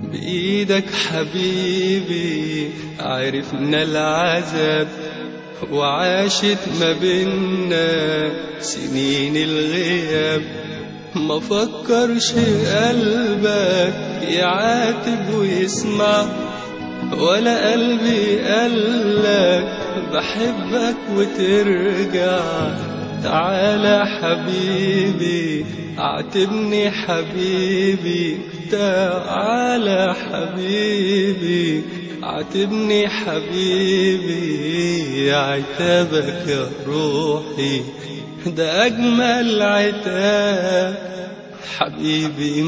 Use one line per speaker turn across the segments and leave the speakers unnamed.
بإيدك حبيبي عرفنا العذاب وعاشت ما بينا سنين الغياب ما فكرش قلبك يعاتب ويسمع ولا قلبي قالك بحبك وترجع تعالى حبيبي اعتبني حبيبي تعالى حبيبي اعتبني حبيبي عتابك يا روحي ده اجمل عتاب حبيبي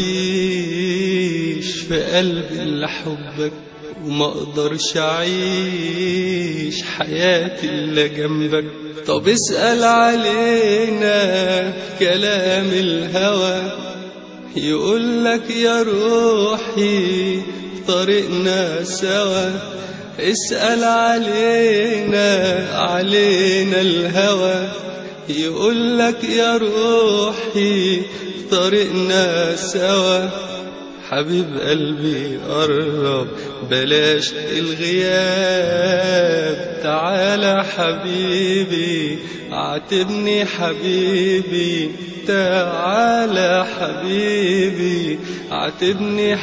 مفيش في قلبي الا حبك وما اقدرش اعيش حياتي الا جنبك طب اسأل علينا كلام الهوى يقولك يا روحي طريقنا سوا اسأل علينا علينا الهوى يقولك يا روحي طريقنا سوا حبيب قلبي قرب بلاش الغياب تعالى حبيبي اعتبني حبيبي تعالى حبيبي اعتبني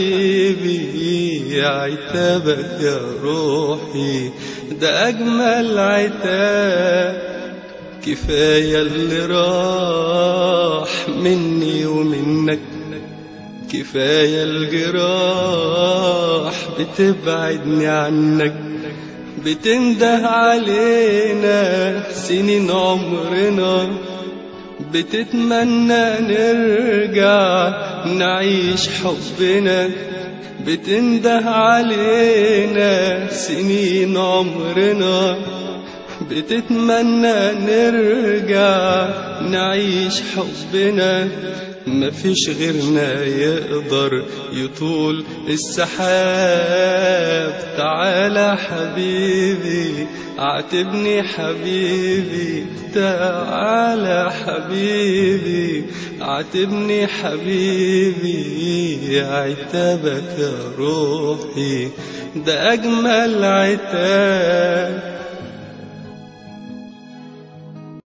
حبيبي عتابك يا روحي ده اجمل عتاب كفايه اللي راح مني ومنك كفاية الجراح بتبعدني عنك بتنده علينا سنين عمرنا بتتمنى نرجع نعيش حبنا بتنده علينا سنين عمرنا بتتمنى نرجع نعيش حبنا مفيش غيرنا يقدر يطول السحاب تعالى حبيبي اعتبني حبيبي تعالى حبيبي اعتبني حبيبي عتابك يا روحي ده اجمل عتاب